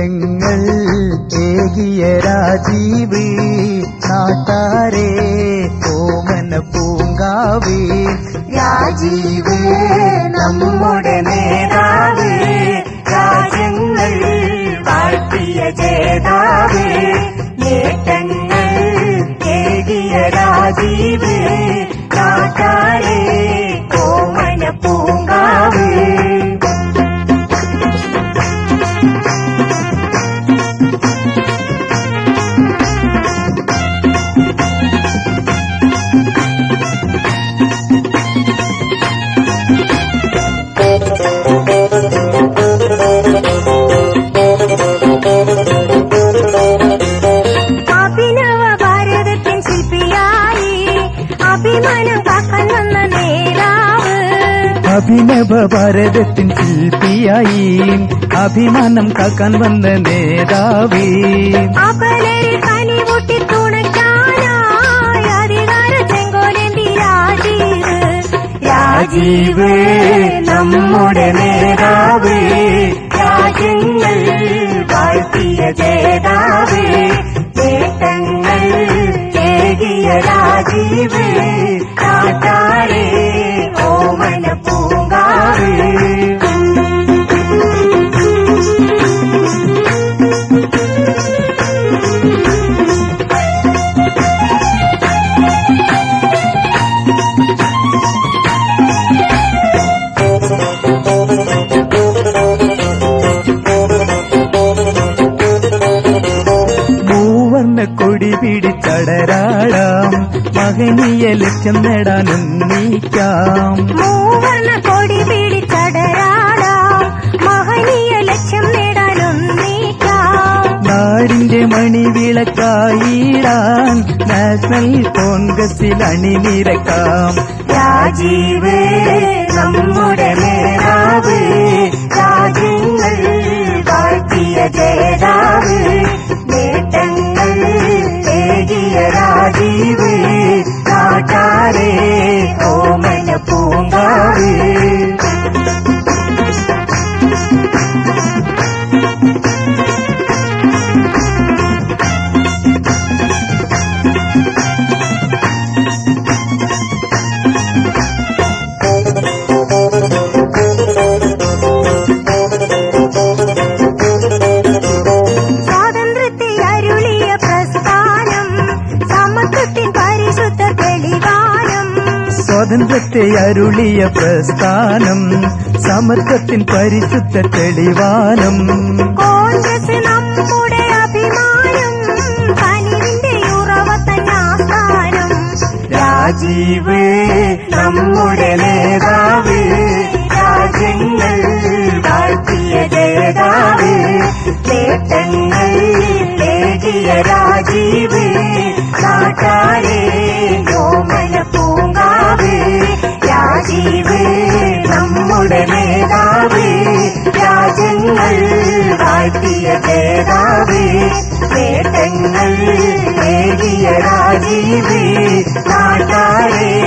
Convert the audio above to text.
നേട്ടങ്ങൾ ഏകിയ രാജീവ് നാട്ടാരെ ഓമന പൂങ്കാവ് രാജീവ് നമ്മുടെ നേതാവ് രാജ്യങ്ങൾ വാഴ്ത്തിയ ജേതാവ് നേട്ടങ്ങൾ ഏകിയ രാജീവ് നാട്ടാരെ കോമന പൂങ്കാവ് അഭിനവ ഭാരതത്തിൻ ശില്പിയായി അഭിമാനം കാക്കാൻ വന്ന നേതാവ് അഭിനവ ഭാരതത്തിൻ ശില്പിയായി അഭിമാനം കാക്കാൻ വന്ന നേതാവേ അപലരെ കനിമുട്ടി തുണയ്ക്കാനായി അധികാര ചെങ്കോലേന്തി രാജീവ് രാജീവ് നമ്മുടെ നേതാവ് രാജ്യങ്ങൾ വാഴ്ത്തിയ ജേതാവ് നേട്ടങ്ങൾ ഏകിയ രാജീവ് കാട്ടാരെ ഓമന പൂങ്കാവ് മൂവർണ്ണ കൊടി പിടിച്ചടരാടാം മഹനീയ ലക്ഷ്യം നേടാൻ ഉന്നയിക്കാം മൂവർണ്ണ കൊടി പിടിച്ചടരാടാം മഹനീയ ലക്ഷ്യം നേടാനൊന്നീക്കാം നാടിന്റെ മണിവിളക്കായിടാൻ നാഷണൽ കോൺഗ്രസിൽ അണിനിരക്കാം രാജീവ് നമ്മുടെ നേതാവ് രാജ്യങ്ങൾ വാഴ്ത്തിയ ജേതാവ് നേട്ടങ്ങൾ ഏകിയ രാജീവ് നാട്ടാരെ ഓമന പൂങ്കാവ് സ്വാതന്ത്ര്യത്തെ അരുളിയ പ്രസ്ഥാനം സമത്വത്തിൻ പരിശുദ്ധ തെളിവാനം സ്വാതന്ത്ര്യത്തെ അരുളിയ പ്രസ്ഥാനം സമത്വത്തിൻ പരിശുദ്ധ തെളിവാനം കോൺഗ്രസ് നമ്മുടെ അഭിമാനം കനിവിന്റെ ഉറവ തന്നാസ്ഥാനം രാജീവ് നമ്മുടെ നേതാവ് രാജ്യങ്ങൾ വാഴ്ത്തിയ ജേതാവ് നേട്ടങ്ങൾ ഏകിയ രാജീവ് നാട്ടാരെ ഓമന പൂങ്കാവ് രാജീവ് നമ്മുടെ നേതാവ് രാജ്യങ്ങൾ വാഴ്ത്തിയ ജേതാവ് നേട്ടങ്ങൾ ഏകിയ രാജീവ് നാട്ടാരെ